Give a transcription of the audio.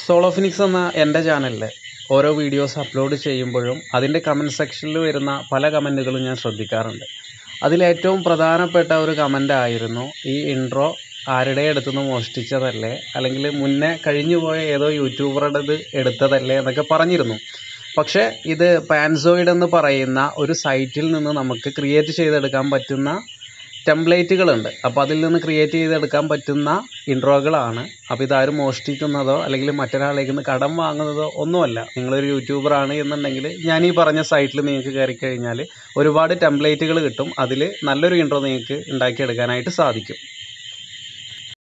solo phoenix എന്ന എൻ്റെ ചാനലിൽ ഓരോ വീഡിയോസ് അപ്ലോഡ് ചെയ്യുമ്പോഴും അതിൻ്റെ കമൻറ്റ് സെക്ഷനിൽ വരുന്ന പല കമൻറ്റുകളും ഞാൻ ശ്രദ്ധിക്കാറുണ്ട് അതിലേറ്റവും പ്രധാനപ്പെട്ട ഒരു കമൻ്റ് ആയിരുന്നു ഈ ഇൻട്രോ ആരുടെ അടുത്തുനിന്ന് മോഷ്ടിച്ചതല്ലേ അല്ലെങ്കിൽ മുന്നേ കഴിഞ്ഞുപോയ ഏതോ യൂട്യൂബറുടേത് എടുത്തതല്ലേ എന്നൊക്കെ പറഞ്ഞിരുന്നു പക്ഷേ ഇത് പാൻസോയിഡ് എന്ന് പറയുന്ന ഒരു സൈറ്റിൽ നിന്ന് നമുക്ക് ക്രിയേറ്റ് ചെയ്തെടുക്കാൻ പറ്റുന്ന ടെംപ്ലേറ്റുകളുണ്ട് അപ്പോൾ അതിൽ നിന്ന് ക്രിയേറ്റ് ചെയ്തെടുക്കാൻ പറ്റുന്ന ഇൻട്രോകളാണ് അപ്പോൾ ഇതാരും മോഷ്ടിക്കുന്നതോ അല്ലെങ്കിൽ മറ്റൊരാളിലേക്ക് നിന്ന് കടം വാങ്ങുന്നതോ ഒന്നുമല്ല നിങ്ങളൊരു യൂട്യൂബറാണ് എന്നുണ്ടെങ്കിൽ ഞാൻ ഈ പറഞ്ഞ സൈറ്റിൽ നിങ്ങൾക്ക് കയറി കഴിഞ്ഞാൽ ഒരുപാട് ടെംപ്ലേറ്റുകൾ കിട്ടും അതിൽ നല്ലൊരു ഇൻട്രോ നിങ്ങൾക്ക് ഉണ്ടാക്കിയെടുക്കാനായിട്ട് സാധിക്കും